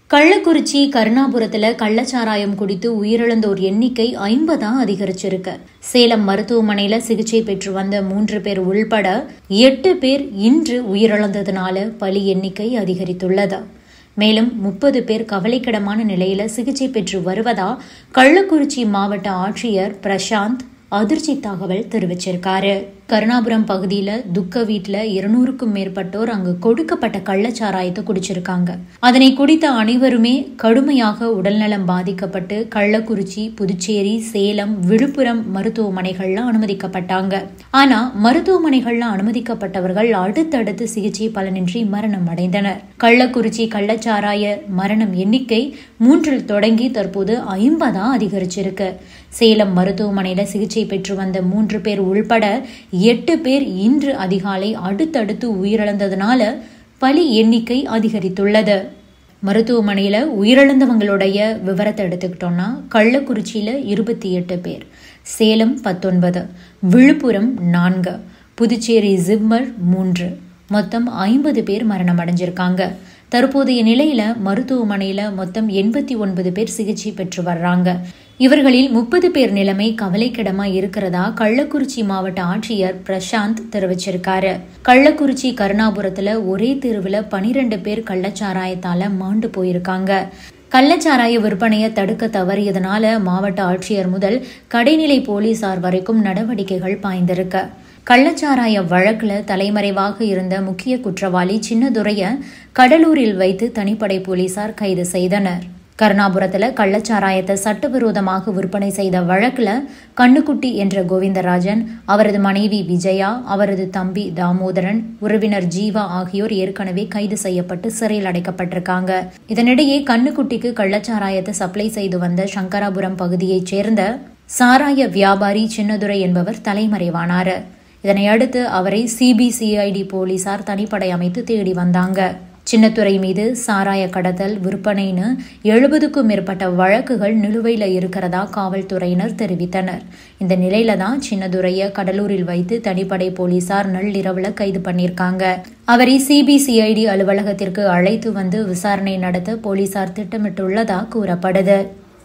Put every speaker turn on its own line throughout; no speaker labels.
கள்ளக்குறிச்சி கருணாபுரத்துல கள்ளச்சாராயம் குடித்து உயிரிழந்தோர் எண்ணிக்கை ஐம்பதா அதிகரிச்சிருக்கு சேலம் மருத்துவமனையில சிகிச்சை பெற்று வந்த மூன்று பேர் உள்பட எட்டு பேர் இன்று உயிரிழந்ததுனால பலி எண்ணிக்கை அதிகரித்துள்ளது மேலும் முப்பது பேர் கவலைக்கிடமான நிலையில சிகிச்சை பெற்று வருவதா கள்ளக்குறிச்சி மாவட்ட ஆட்சியர் பிரசாந்த் அதிர்ச்சி தகவல் தெரிவிச்சிருக்காரு கருணாபுரம் பகுதியில துக்க வீட்டுல இருநூறுக்கும் மேற்பட்டோர் அங்கு கொடுக்கப்பட்ட கள்ளச்சாராயத்தை குடிச்சிருக்காங்க அதனை குடித்த அனைவருமே கடுமையாக உடல்நலம் பாதிக்கப்பட்டு கள்ளக்குறிச்சி புதுச்சேரி சேலம் விழுப்புரம் மருத்துவமனைகள்ல அனுமதிக்கப்பட்டாங்க ஆனா மருத்துவமனைகள்ல அனுமதிக்கப்பட்டவர்கள் அடுத்தடுத்து சிகிச்சை பலனின்றி மரணம் அடைந்தனர் கள்ளக்குறிச்சி கள்ளச்சாராய மரணம் எண்ணிக்கை மூன்றில் தொடங்கி தற்போது ஐம்பதா அதிகரிச்சிருக்கு சேலம் மருத்துவமனையில சிகிச்சை பெற்று வந்த மூன்று பேர் உள்பட எட்டு பேர் இன்று அதிகாலை அடுத்தடுத்து உயிரிழந்ததுனால பலி எண்ணிக்கை அதிகரித்துள்ளது மருத்துவமனையில உயிரிழந்தவங்களுடைய விவரத்தை எடுத்துக்கிட்டோம்னா கள்ளக்குறிச்சியில இருபத்தி எட்டு பேர் சேலம் பத்தொன்பது விழுப்புரம் நான்கு புதுச்சேரி ஜிம்மர் மூன்று மொத்தம் ஐம்பது பேர் மரணம் அடைஞ்சிருக்காங்க தற்போதைய நிலையில மருத்துவமனையில மொத்தம் எண்பத்தி ஒன்பது பேர் சிகிச்சை பெற்று வர்றாங்க இவர்களில் முப்பது பேர் நிலைமை கவலைக்கிடமா இருக்கிறதா கள்ளக்குறிச்சி மாவட்ட ஆட்சியர் பிரசாந்த் தெரிவிச்சிருக்காரு கள்ளக்குறிச்சி கருணாபுரத்துல ஒரே தெருவுல பனிரெண்டு பேர் கள்ளச்சாராயத்தால மாண்டு போயிருக்காங்க கள்ளச்சாராய விற்பனையை தடுக்க தவறியதனால மாவட்ட ஆட்சியர் முதல் கடைநிலை போலீசார் வரைக்கும் நடவடிக்கைகள் பாய்ந்திருக்கு கள்ளச்சாராய வழக்குல தலைமறைவாக இருந்த முக்கிய குற்றவாளி சின்னதுரைய கடலூரில் வைத்து தனிப்படை போலீசார் கைது செய்தனர் கருணாபுரத்துல கள்ளச்சாராயத்தை சட்டவிரோதமாக விற்பனை செய்த வழக்குல கண்ணுக்குட்டி என்ற கோவிந்தராஜன் அவரது மனைவி விஜயா அவரது தம்பி தாமோதரன் உறவினர் ஜீவா ஆகியோர் ஏற்கனவே கைது செய்யப்பட்டு சிறையில் அடைக்கப்பட்டிருக்காங்க இதனிடையே கண்ணுக்குட்டிக்கு கள்ளச்சாராயத்தை சப்ளை செய்து வந்த சங்கராபுரம் பகுதியைச் சேர்ந்த சாராய வியாபாரி சின்னதுரை என்பவர் தலைமறைவானார் இதனையடுத்து அவரை சிபிசிஐடி போலீசார் தனிப்படை அமைத்து தேடி வந்தாங்க சின்னத்துறை மீது சாராய கடத்தல் விற்பனைன்னு எழுபதுக்கும் மேற்பட்ட வழக்குகள் நிலுவையில் இருக்கிறதா காவல்துறையினர் தெரிவித்தனர் இந்த நிலையில தான் சின்னதுரைய கடலூரில் வைத்து தனிப்படை போலீசார் நள்ளிரவுல கைது பண்ணியிருக்காங்க அவரை சிபிசிஐடி அலுவலகத்திற்கு அழைத்து வந்து விசாரணை நடத்த போலீசார் திட்டமிட்டுள்ளதா கூறப்படுது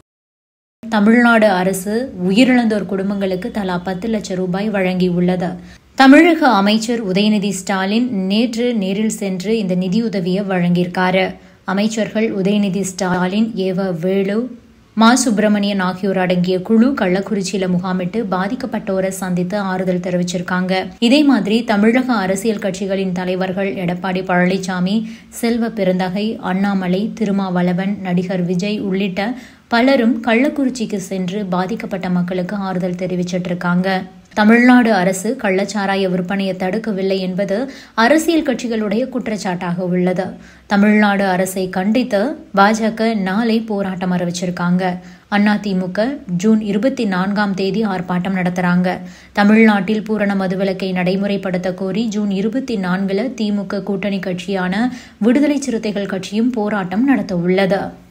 தமிழ்நாடு அரசு உயிரிழந்தோர் குடும்பங்களுக்கு தலா பத்து லட்சம் ரூபாய் வழங்கியுள்ளது தமிழக அமைச்சர் உதயநிதி ஸ்டாலின் நேற்று நேரில் சென்று இந்த நிதியுதவியை வழங்கியிருக்காரு அமைச்சர்கள் உதயநிதி ஸ்டாலின் ஏவ வேலு மா சுப்பிரமணியன் ஆகியோர் அடங்கிய குழு கள்ளக்குறிச்சியில முகாமிட்டு பாதிக்கப்பட்டோரை சந்தித்து ஆறுதல் தெரிவிச்சிருக்காங்க இதே மாதிரி தமிழக அரசியல் கட்சிகளின் தலைவர்கள் எடப்பாடி பழனிசாமி செல்வ பெருந்தகை அண்ணாமலை திருமாவளவன் நடிகர் விஜய் உள்ளிட்ட பலரும் கள்ளக்குறிச்சிக்கு சென்று பாதிக்கப்பட்ட மக்களுக்கு ஆறுதல் தெரிவிச்சிட்டு இருக்காங்க தமிழ்நாடு அரசு கள்ளச்சாராய விற்பனையை தடுக்கவில்லை என்பது அரசியல் கட்சிகளுடைய குற்றச்சாட்டாக உள்ளது தமிழ்நாடு அரசை கண்டித்து பாஜக நாளை போராட்டம் அறிவிச்சிருக்காங்க அதிமுக ஜூன் இருபத்தி நான்காம் தேதி ஆர்ப்பாட்டம் நடத்துறாங்க தமிழ்நாட்டில் பூரண மதுவிலக்கை நடைமுறைப்படுத்த கோரி ஜூன் இருபத்தி நான்குல திமுக கூட்டணி கட்சியான விடுதலை சிறுத்தைகள் கட்சியும் போராட்டம் நடத்த உள்ளது